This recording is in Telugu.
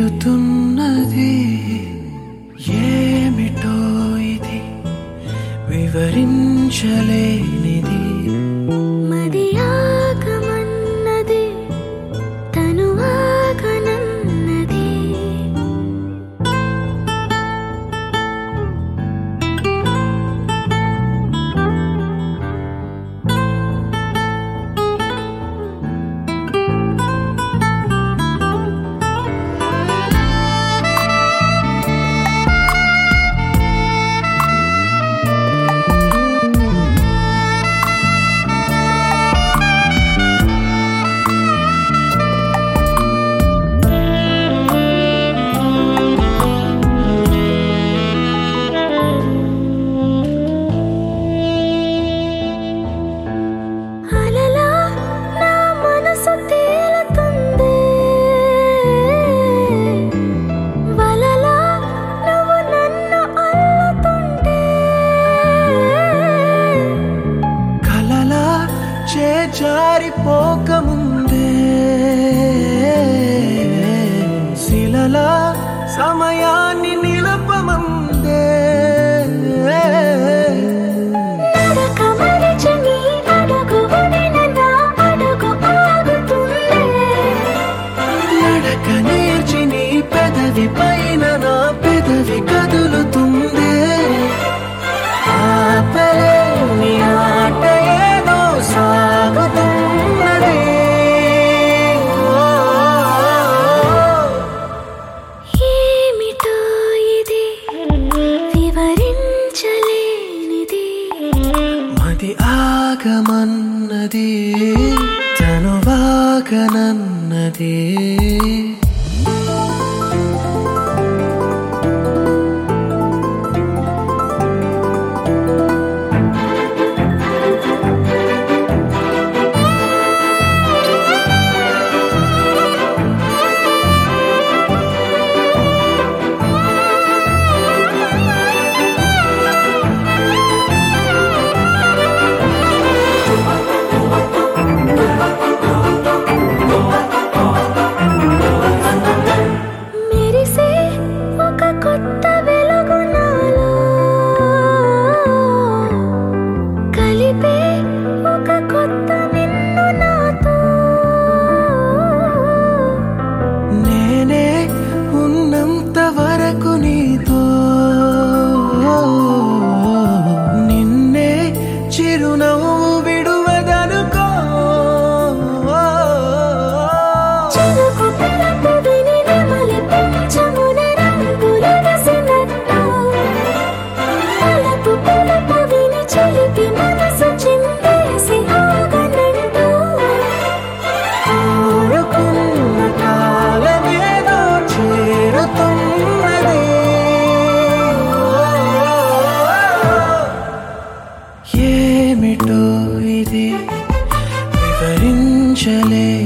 చేరుతున్నది ఏమిటో ఇది వివరించలేనిది మది ఆగమన్నది తను ఆగనన్నది అలలా నా మనసు తేలుతుంది వలలా నువ్వు నన్ను అల్లుతుంటే కలలా చేజారిపోకముందే శిలలా సమయాన్ని నిలపమందే నడక మరిచి నీ అడుగు వడిన నా అడుగు ఆగుతుందే నడక నేర్చి నీ పెదవి పైన నా పెదవి కదులుతుందే ఆపలేని ఆట ఏదో సాగుతున్నది ఓ, ఏమిటో ఇది వివరించలేనిది మది ఆగమన్నది తను వాగనన్నది మెరిసే ఒక కొత్త వెలుగు నాలో కలిపే ఒక కొత్త నిన్ను నాతో నేనే ఉన్నంత వరకు నీతో నిన్నే చిరునవ్వు విడువదనుకో చినుకు పిలుపు విని నెమలి పెంచమున రంగులెగసినట్టు తలపు పిలుపు విని చిలిపి మనసు చిందేసి ఆగనంటూ కోరుకున్న కాలమేదో చేరుతున్నది ఏమిటో ఇది వివరించలే